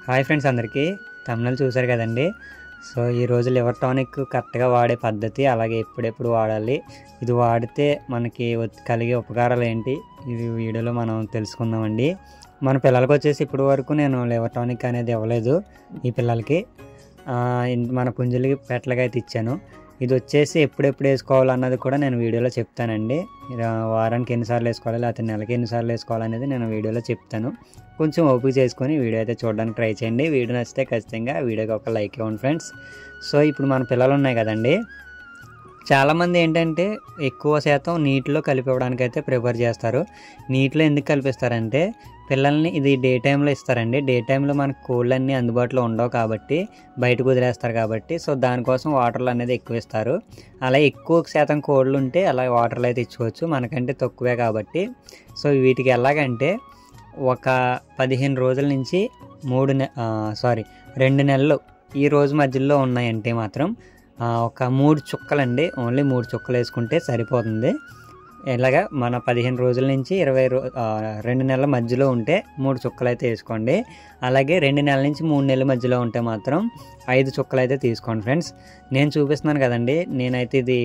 hi friends అందరికీ తమిళనాడు చూశారు కదండి సో ఈ రోజు లివర్ టానిక్ కరెక్ట్గా వాడే పద్ధతి అలాగే ఎప్పుడెప్పుడు వాడాలి ఇది వాడితే మనకి వ- కలిగే ఉపకారాలు ఏంటి ఇది వీడియోలో మనం తెలుసుకుందామండి మన పిల్లలకి వచ్చేసి ఇప్పుడు వరకు నేను లివర్ టానిక్ అనేది ఇవ్వలేదు ఈ పిల్లలకి ఆ, ఇన్- మన పుంజులకి పెట్టలకి అయితే ఇచ్చాను ఇది వచ్చేసి ఎప్పుడెప్పుడు వేసుకోవాలన్నది కూడా నేను వీడియోలో చెప్తానండి ఇలా వారానికి ఎన్నిసార్లు వేసుకోవాలి లేకపోతే నెలకి ఎన్నిసార్లు వేసుకోవాలనేది నేను వీడియోలో చెప్తాను కొంచెం ఓపిక చేసుకొని వీడియో అయితే చూడడానికి ట్రై చేయండి వీడియో నచ్చితే ఖచ్చితంగా వీడియోకి ఒక లైక్ ఇవ్వండి ఫ్రెండ్స్ సో ఇప్పుడు మన పిల్లలు ఉన్నాయి కదండి చాలామంది ఏంటంటే ఎక్కువ శాతం నీటిలో కలిపివ్వడానికి అయితే ప్రిపేర్ చేస్తారు నీటిలో ఎందుకు కలిపిస్తారంటే పిల్లల్ని ఇది డే టైంలో ఇస్తారండి డే టైంలో మనకు కోళ్ళు అన్నీ అందుబాటులో ఉండవు కాబట్టి బయటకు వదిలేస్తారు కాబట్టి సో దానికోసం వాటర్లు అనేది ఎక్కువ ఇస్తారు అలా ఎక్కువ శాతం కోళ్ళు ఉంటే అలా వాటర్లు అయితే ఇచ్చుకోవచ్చు మనకంటే తక్కువే కాబట్టి సో వీటికి ఎలాగంటే ఒక పదిహేను రోజుల నుంచి మూడు నె సారీ రెండు నెలలు ఈ రోజు మధ్యలో ఉన్నాయంటే మాత్రం ఆ, ఒక మూడు చుక్కలండి ఓన్లీ మూడు చుక్కలు వేసుకుంటే సరిపోతుంది ఇలాగా మన పదిహేను రోజుల నుంచి ఇరవై రో ఆ, రెండు నెలల మధ్యలో ఉంటే మూడు చుక్కలు అయితే వేసుకోండి అలాగే రెండు నెలల నుంచి మూడు నెలల మధ్యలో ఉంటే మాత్రం ఐదు చుక్కలు అయితే తీసుకోండి ఫ్రెండ్స్ నేను చూపిస్తున్నాను కదండి నేనైతే ఇది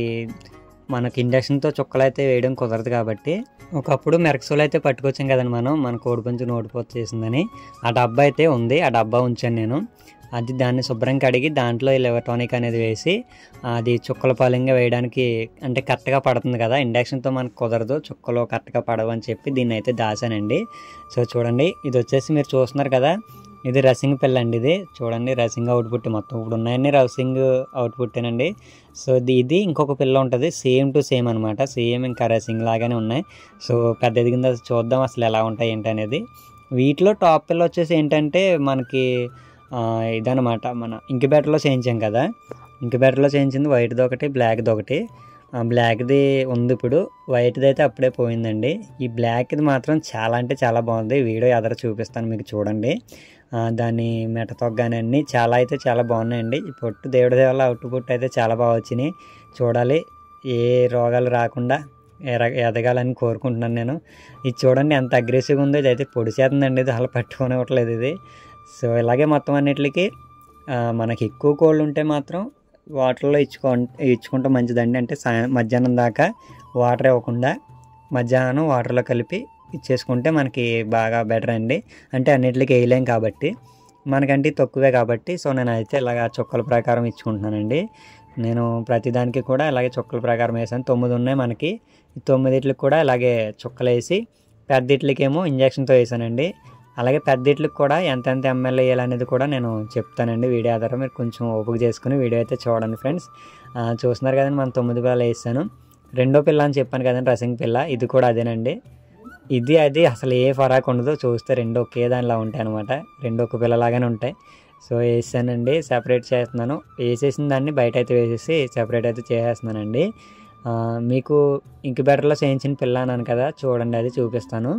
మనకి ఇండక్షన్తో చుక్కలు అయితే వేయడం కుదరదు కాబట్టి ఒకప్పుడు మెరక్సోలు అయితే పట్టుకొచ్చాం కదండి మనం మన కోడిపుంజు నోటిపోత చేసిందని ఆ డబ్బా అయితే ఉంది ఆ డబ్బా ఉంచాను నేను అది దాన్ని శుభ్రం కడిగి దాంట్లో ఈ లివర్ టానిక్ అనేది వేసి అది చుక్కల పాలంగా వేయడానికి అంటే కరెక్ట్గా పడుతుంది కదా ఇండక్షన్తో మనకు కుదరదు చుక్కలు కరెక్ట్గా పడవు అని చెప్పి దీన్ని అయితే దాచానండి సో చూడండి ఇది వచ్చేసి మీరు చూస్తున్నారు కదా ఇది రసింగ్ పిల్ల అండి ఇది చూడండి రసింగ్ అవుట్పుట్ మొత్తం ఇప్పుడు ఉన్నాయన్నీ రసింగ్ అవుట్పుట్టేనండి సో ఇది ఇది ఇంకొక పిల్ల ఉంటుంది సేమ్ టు సేమ్ అనమాట సేమ్ ఇంకా రసింగ్ లాగానే ఉన్నాయి సో పెద్ద ఎదిగింది చూద్దాం అసలు ఎలా ఉంటాయి ఏంటి అనేది వీటిలో టాప్ పిల్ల వచ్చేసి ఏంటంటే మనకి ఆ, ఇదనమాట మన ఇంక్యుబేటర్లో చేయించాం కదా ఇంక్యుబేటర్లో చేయించింది వైట్ది ఒకటి బ్లాక్ది ఒకటి ఆ, బ్లాక్ది ఉంది ఇప్పుడు వైట్ది అయితే అప్పుడే పోయిందండి ఈ బ్లాక్ది మాత్రం చాలా అంటే చాలా బాగుంది వీడియో ఎదర చూపిస్తాను మీకు చూడండి ఆ, దాని మెటతొక్క కానీ అన్నీ చాలా అయితే చాలా బాగున్నాయండి ఈ పొట్టు దేవుడి దేవాల అవుట్పుట్ అయితే చాలా బాగా వచ్చినాయి చూడాలి ఏ రోగాలు రాకుండా ఎర ఎదగాలని కోరుకుంటున్నాను నేను ఇది చూడండి ఎంత అగ్రెసివ్గా ఉందో ఇది అయితే పొడి చేస్తుందండి ఇది అలా పట్టుకోనివ్వట్లేదు ఇది సో ఇలాగే మొత్తం అన్నిటికి ఆ, మనకి ఎక్కువ కోళ్ళు ఉంటే మాత్రం వాటర్లో ఇచ్చుకో ఇచ్చుకుంటే మంచిదండి అంటే సాయం మధ్యాహ్నం దాకా వాటర్ ఇవ్వకుండా మధ్యాహ్నం వాటర్లో కలిపి ఇచ్చేసుకుంటే మనకి బాగా బెటర్ అండి అంటే అన్నిటికి వేయలేం కాబట్టి మనకంటే తక్కువే కాబట్టి సో నేను అయితే ఇలాగ చుక్కల ప్రకారం ఇచ్చుకుంటున్నానండి నేను ప్రతిదానికి కూడా ఇలాగే చుక్కల ప్రకారం వేసాను తొమ్మిది ఉన్నాయి మనకి ఈ తొమ్మిదిట్లకి కూడా ఇలాగే చుక్కలు వేసి పెద్దిట్లకేమో ఇంజక్షన్తో వేసానండి అలాగే పెద్దిట్లకి కూడా ఎంతెంత ఎంఎల్ వేయాలనేది కూడా నేను చెప్తానండి వీడియో ఆధారం మీరు కొంచెం ఓపిక చేసుకుని వీడియో అయితే చూడండి ఫ్రెండ్స్ ఆ, చూస్తున్నారు కదండి మనం తొమ్మిది పిల్లలు వేసాను రెండో పిల్ల అని చెప్పాను కదండి రసింగ్ పిల్ల ఇది కూడా అదేనండి ఇది అది అసలు ఏ ఫరాక్ ఉండదు చూస్తే రెండు ఒకే దానిలా ఉంటాయి అనమాట రెండు ఒక పిల్లలాగానే ఉంటాయి సో వేసానండి సెపరేట్ చేస్తున్నాను వేసేసిన దాన్ని బయట అయితే వేసేసి సెపరేట్ అయితే చేసేస్తున్నానండి ఆ, మీకు ఇంక్యుబేటర్లో చేయించిన పిల్ల అన్నాను కదా చూడండి అది చూపిస్తాను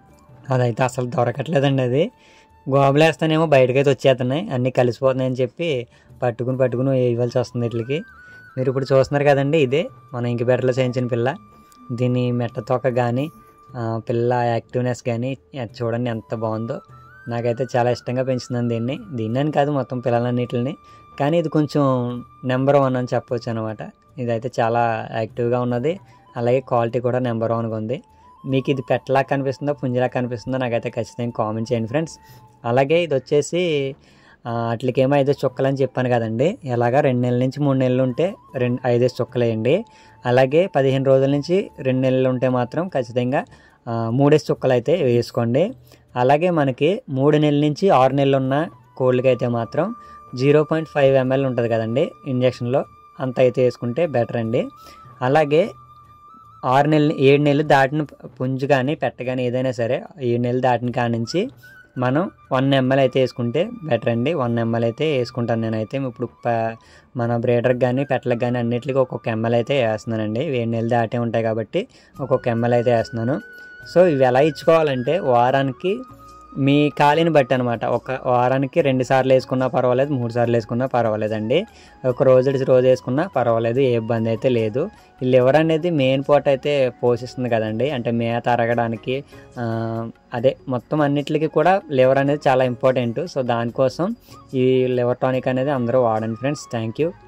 అదైతే అసలు దొరకట్లేదండి అది గోబలేస్తానేమో బయటకైతే వచ్చేస్తున్నాయి అన్నీ కలిసిపోతున్నాయని చెప్పి పట్టుకుని పట్టుకుని ఇవ్వాల్సి వస్తుంది వీటికి మీరు ఇప్పుడు చూస్తున్నారు కదండి ఇదే మన ఇంక్యుబేటర్లో చేయించిన పిల్ల దీని మెట్ట తోక కానీ పిల్ల యాక్టివ్నెస్ కానీ చూడండి ఎంత బాగుందో నాకైతే చాలా ఇష్టంగా పెంచుతున్నాను దీన్ని దీన్ని అని కాదు మొత్తం పిల్లలన్నిటిని కానీ ఇది కొంచెం నెంబర్ వన్ అని చెప్పొచ్చు అనమాట ఇదైతే చాలా యాక్టివ్గా ఉన్నది అలాగే క్వాలిటీ కూడా నెంబర్ వన్గా ఉంది మీకు ఇది పెట్టలా కనిపిస్తుందో పుంజిలా కనిపిస్తుందో నాకైతే ఖచ్చితంగా కామెంట్ చేయండి ఫ్రెండ్స్ అలాగే ఇది వచ్చేసి ఆ, వాటికేమో ఐదు చుక్కలు అని చెప్పాను కదండి ఎలాగా రెండు నెలల నుంచి మూడు నెలలు ఉంటే రెండు ఐదేసి చుక్కలు వేయండి అలాగే పదిహేను రోజుల నుంచి రెండు నెలలు ఉంటే మాత్రం ఖచ్చితంగా ఆ, మూడేసి చుక్కలు అయితే వేసుకోండి అలాగే మనకి మూడు నెలల నుంచి ఆరు నెలలు ఉన్న కోళ్ళకి అయితే మాత్రం జీరో పాయింట్ ఫైవ్ ఎంఎల్ ఉంటుంది కదండి ఇంజక్షన్లో అంత అయితే వేసుకుంటే బెటర్ అండి అలాగే ఆరు నెలలు ఏడు నెలలు దాటిన పుంజు కానీ పెట్ట కానీ ఏదైనా సరే ఏడు నెలలు దాటిన కాడ నుంచి మనం వన్ ఎంఎల్ అయితే వేసుకుంటే బెటర్ అండి వన్ ఎంఎల్ అయితే వేసుకుంటాను నేనైతే ఇప్పుడు ప- మన బ్రేడర్కి కానీ పెట్టలకు కానీ అన్నిటికీ ఒక్కొక్క ఎంఎల్ అయితే వేస్తున్నానండి ఏడు నెలలు దాటే ఉంటాయి కాబట్టి ఒక్కొక్క ఎంఎల్ అయితే వేస్తున్నాను సో ఇవి ఎలా ఇచ్చుకోవాలంటే వారానికి మీ ఖాళీని బట్టి అనమాట ఒక వారానికి రెండు సార్లు వేసుకున్నా పర్వాలేదు మూడు సార్లు వేసుకున్నా పర్వాలేదండి ఒక రోజు ఇడిచి రోజు వేసుకున్నా పర్వాలేదు ఏ ఇబ్బంది అయితే లేదు ఈ లివర్ అనేది మెయిన్ పోట్ అయితే పోషిస్తుంది కదండి అంటే మేత అరగడానికి ఆ, అదే మొత్తం అన్నిటికీ కూడా లివర్ అనేది చాలా ఇంపార్టెంట్ సో దానికోసం ఈ లివర్ టానిక్ అనేది అందరూ వాడండి ఫ్రెండ్స్ థ్యాంక్ యూ